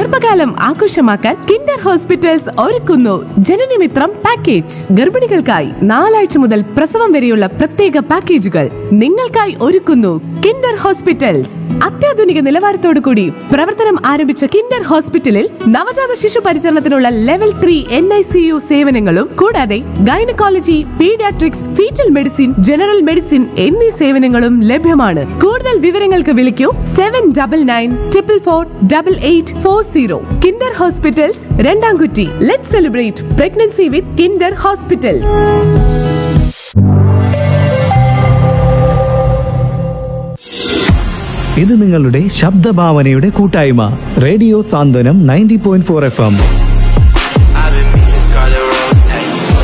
ഗർഭകാലം ആഘോഷമാക്കാൻ Kinder hospitals ഒരുക്കുന്നു ജനനമിത്രം പാക്കേജ് ഗർഭിണികൾക്കായി നാലാഴ്ച മുതൽ പ്രസവം വരെയുള്ള പ്രത്യേക പാക്കേജുകൾ നിങ്ങൾക്കായി ഒരുക്കുന്നു കിൻഡർ ഹോസ്പിറ്റൽസ് അത്യാധുനിക നിലവാരത്തോടു കൂടി പ്രവർത്തനം ആരംഭിച്ച കിൻഡർ ഹോസ്പിറ്റലിൽ നവജാത ശിശു പരിചരണത്തിനുള്ള level three N I C U സേവനങ്ങളും കൂടാതെ gynaecology paediatrics fetal medicine general medicine എന്നീ സേവനങ്ങളും ലഭ്യമാണ് കൂടുതൽ വിവരങ്ങൾക്ക് വിളിക്കൂ seven double nine triple four double eight four zero Kinder hospitals Randamkutty let celebrate pregnancy with Kinder hospitals ഇത് നിങ്ങളുടെ ശബ്ദഭാവനയുടെ കൂട്ടായ്മ radio Santhwanam ninety point four F M I've been missing Scarlet Road. Hey.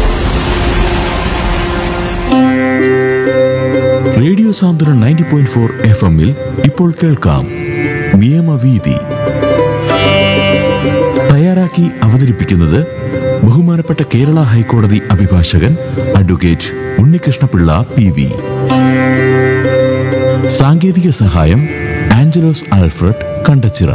Radio Santhwanam ninety point four F എമ്മിൽ ഇപ്പോൾ കേൾക്കാം നിയമവീതി തയ്യാറാക്കി അവതരിപ്പിക്കുന്നത് ബഹുമാനപ്പെട്ട കേരള ഹൈക്കോടതി അഭിഭാഷകൻ അഡ്വക്കേറ്റ് ഉണ്ണികൃഷ്ണപിള്ള പി വി സാങ്കേതിക സഹായം ആഞ്ചലോസ് ആൽഫ്രഡ് കണ്ടച്ചിറ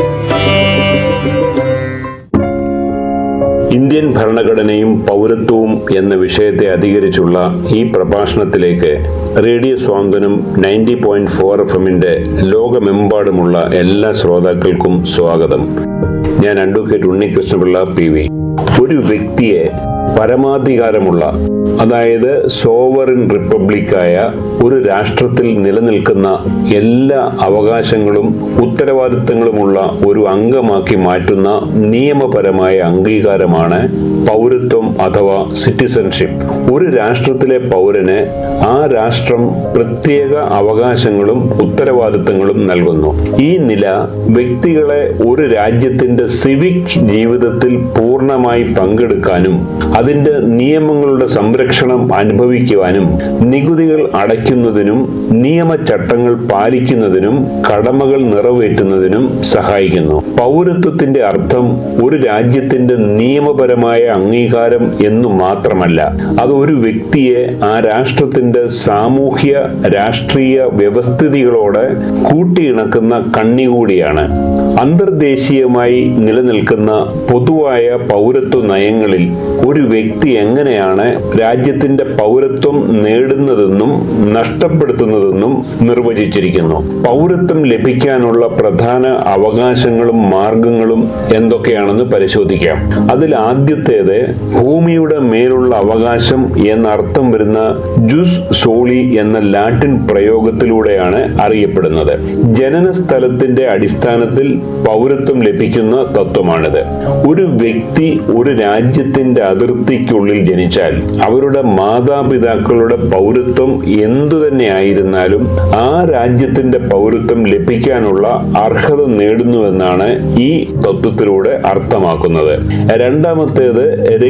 ഇന്ത്യൻ ഭരണഘടനയും പൗരത്വവും എന്ന വിഷയത്തെ അധികരിച്ചുള്ള ഈ പ്രഭാഷണത്തിലേക്ക് radio Santhwanam ninety point four F എമ്മിന്റെ ലോകമെമ്പാടുമുള്ള എല്ലാ ശ്രോതാക്കൾക്കും സ്വാഗതം ഞാൻ അഡ്വക്കേറ്റ് ഉണ്ണികൃഷ്ണപിള്ള പി വി ഒരു വ്യക്തിയെ പരമാധികാരമുള്ള അതായത് സോവറിൻ റിപ്പബ്ലിക്കായ ഒരു രാഷ്ട്രത്തിൽ നിലനിൽക്കുന്ന എല്ലാ അവകാശങ്ങളും ഉത്തരവാദിത്തങ്ങളുമുള്ള ഒരു അംഗമാക്കി മാറ്റുന്ന നിയമപരമായ അംഗീകാരമാണ് പൗരത്വം അഥവാ സിറ്റിസൺഷിപ്പ് ഒരു രാഷ്ട്രത്തിലെ പൗരന് ആ രാഷ്ട്രം പ്രത്യേക അവകാശങ്ങളും ഉത്തരവാദിത്തങ്ങളും നൽകുന്നു ഈ നില വ്യക്തികളെ ഒരു രാജ്യത്തിന്റെ സിവിക് ജീവിതത്തിൽ പൂർണ്ണമായി പങ്കെടുക്കാനും അതിന്റെ നിയമങ്ങളുടെ സംരക്ഷണം അനുഭവിക്കുവാനും നികുതികൾ അടയ്ക്കുന്നതിനും നിയമചട്ടങ്ങൾ പാലിക്കുന്നതിനും കടമകൾ നിറവേറ്റുന്നതിനും സഹായിക്കുന്നു പൗരത്വത്തിന്റെ അർത്ഥം ഒരു രാജ്യത്തിന്റെ നിയമപരമായ അംഗീകാരം എന്നു മാത്രമല്ല അത് ഒരു വ്യക്തിയെ ആ രാഷ്ട്രത്തിന്റെ സാമൂഹ്യ രാഷ്ട്രീയ വ്യവസ്ഥിതികളോട് കൂട്ടിയിണക്കുന്ന കണ്ണി കൂടിയാണ് അന്തർദേശീയമായി നിലനിൽക്കുന്ന പൊതുവായ പൗരത്വ നയങ്ങളിൽ ഒരു വ്യക്തി എങ്ങനെയാണ് രാജ്യത്തിന്റെ പൗരത്വം നേടുന്നതെന്നും നഷ്ടപ്പെടുത്തുന്നതെന്നും നിർവചിച്ചിരിക്കുന്നു പൗരത്വം ലഭിക്കാനുള്ള പ്രധാന അവകാശങ്ങളും മാർഗങ്ങളും എന്തൊക്കെയാണെന്ന് പരിശോധിക്കാം അതിൽ ആദ്യത്തേത് ഭൂമിയുടെ മേലുള്ള അവകാശം എന്നർത്ഥം വരുന്ന ജുസ് സോളി എന്ന ലാറ്റിൻ പ്രയോഗത്തിലൂടെയാണ് അറിയപ്പെടുന്നത് ജനന സ്ഥലത്തിന്റെ അടിസ്ഥാനത്തിൽ പൗരത്വം ലഭിക്കുന്ന തത്വമാണിത് ഒരു വ്യക്തി ഒരു രാജ്യത്തിന്റെ അതിർത്തിക്കുള്ളിൽ ജനിച്ചാൽ അവരുടെ മാതാപിതാക്കളുടെ പൗരത്വം എന്തു തന്നെ ആയിരുന്നാലും ആ രാജ്യത്തിന്റെ പൗരത്വം ലഭിക്കാനുള്ള അർഹത നേടുന്നുവെന്നാണ് ഈ തത്വത്തിലൂടെ അർത്ഥമാക്കുന്നത് രണ്ടാമത്തേത്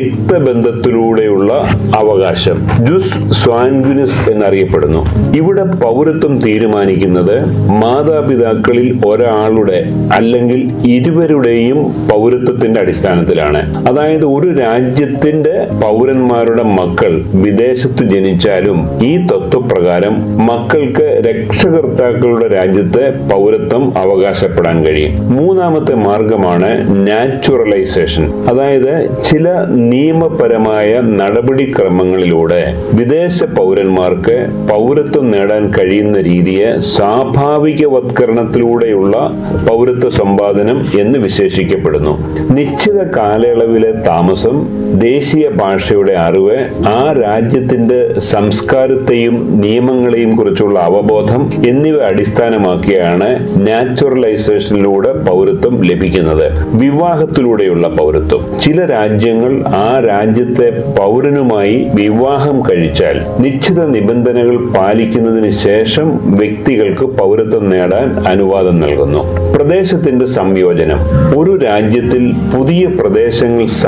രക്തബന്ധത്തിലൂടെയുള്ള അവകാശം ജുസ് സ്വാൻഗുനിസ് എന്നറിയപ്പെടുന്നു ഇവിടെ പൗരത്വം തീരുമാനിക്കുന്നത് മാതാപിതാക്കളിൽ ഒരാളുടെ അല്ലെങ്കിൽ ഇരുവരുടെയും പൗരത്വത്തിന്റെ അടിസ്ഥാനത്തിലാണ് അതായത് ഒരു രാജ്യത്തിന്റെ പൗരന്മാരുടെ മക്കൾ വിദേശത്ത് ജനിച്ചാലും ഈ തത്വപ്രകാരം മക്കൾക്ക് രക്ഷകർത്താക്കളുടെ രാജ്യത്തെ പൗരത്വം അവകാശപ്പെടാൻ കഴിയും മൂന്നാമത്തെ മാർഗമാണ് നാച്ചുറലൈസേഷൻ അതായത് ചില നിയമപരമായ നടപടിക്രമങ്ങളിലൂടെ വിദേശ പൗരന്മാർക്ക് പൗരത്വം നേടാൻ കഴിയുന്ന രീതിയെ സ്വാഭാവികവത്കരണത്തിലൂടെയുള്ള പൗരത്വ സമ്പാദനം എന്ന് വിശേഷിക്കപ്പെടുന്നു നിശ്ചിത കാലയളവിലെ താമസം ദേശീയ ഭാഷയുടെ അറിവ് ആ രാജ്യത്തിന്റെ സംസ്കാരത്തെയും നിയമങ്ങളെയും കുറിച്ചുള്ള അവബോധം എന്നിവ അടിസ്ഥാനമാക്കിയാണ് നാച്ചുറലൈസേഷനിലൂടെ പൗരത്വം ലഭിക്കുന്നത് വിവാഹത്തിലൂടെയുള്ള പൗരത്വം ചില രാജ്യങ്ങൾ ആ രാജ്യത്തെ പൗരനുമായി വിവാഹം കഴിച്ചാൽ നിശ്ചിത നിബന്ധനകൾ പാലിക്കുന്നതിന് ശേഷം വ്യക്തികൾക്ക് പൗരത്വം നേടാൻ അനുവാദം നൽകുന്നു പ്രദേശത്തിന്റെ സംയോജനം ഒരു രാജ്യത്തിൽ പുതിയ പ്രദേശങ്ങൾ